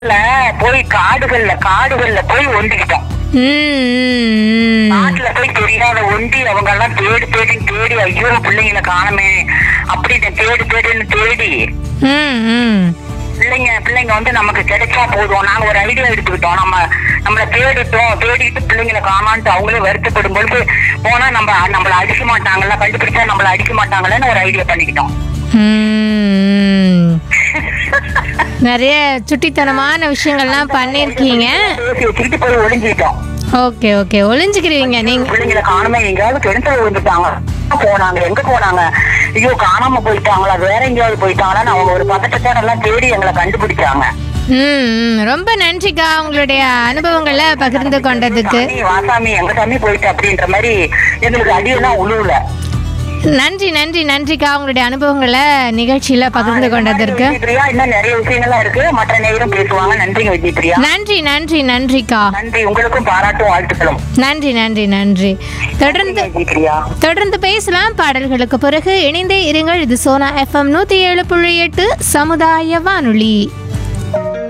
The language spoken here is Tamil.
ல போய் காடுகள்ல காடுகள்ல போய் ஒண்டிக்கிட்டோம் ம், ம், காட்டுல போய் தெரியாத ஒண்டி அவங்க எல்லாம் தேடி தேடி தேடி ஐயோ பிள்ளைங்களை காணுமே அப்படின்னு தேடி தேடின்னு தேடி ம், ம். பிள்ளைங்க பிள்ளைங்க வந்து நமக்கு கிடைச்சா போதும் நாங்க ஒரு ஐடியா எடுத்துக்கிட்டோம் நம்ம நம்மள தேடிட்டோம் தேடிட்டு பிள்ளைங்களை காணான்ட்டு அவங்களே வருத்தப்படும் பொழுது போனா நம்ம நம்மள அடிக்க மாட்டாங்கல்ல கண்டுபிடிச்சா நம்மள அடிக்க மாட்டாங்கல்லன்னு ஒரு ஐடியா பண்ணிக்கிட்டோம் ம். நிறைய சுட்டித்தனமான விஷயங்கள்லாம் பண்ணிருக்கீங்க பேசி வச்சுக்கிட்டு போய் ஒளிஞ்சிட்டோம் ஓகே ஓகே ஒளிஞ்சுக்கிறீங்க நீங்க பிள்ளைங்களை காணுமே எங்கேயாவது கிணத்துல விழுந்துட்டாங்க போனாங்க எங்க போனாங்க ஐயோ காணாம போயிட்டாங்களா வேற எங்கேயாவது போயிட்டாங்களான்னு அவங்க ஒரு பதட்டத்தோட எல்லாம் தேடி எங்களை கண்டுபிடிச்சாங்க ம், ம். ரொம்ப நன்றிக்கா உங்களுடைய அனுபவங்களை பகிர்ந்து கொண்டதுக்கு சாமி, வாசாமி எங்க சாமி போயிட்டு அப்படின்ற மாதிரி எங்களுக்கு அடியெல்லாம் உழுவுல நன்றி நன்றி நன்றிக்கா உங்களுடைய அனுபவங்களை நிகழ்ச்சியில பகிர்ந்து கொண்டதற்கு விஜயபிரியா இன்னும் நிறைய விஷயங்கள்லாம் இருக்கு மற்ற நேரம் பேசுவாங்க நன்றிங்க விஜயபிரியா நன்றி நன்றி நன்றிக்கா நன்றி உங்களுக்கும் பாராட்டும் வாழ்த்துக்களும் நன்றி நன்றி நன்றி தொடர்ந்து விஜயபிரியா தொடர்ந்து பேசலாம் பாடல்களுக்கு பிறகு இணைந்தே இருங்கள் இது சோனா எஃப்எம் நூத்தி ஏழு புள்ளி எட்டு சமுதாய வானொலி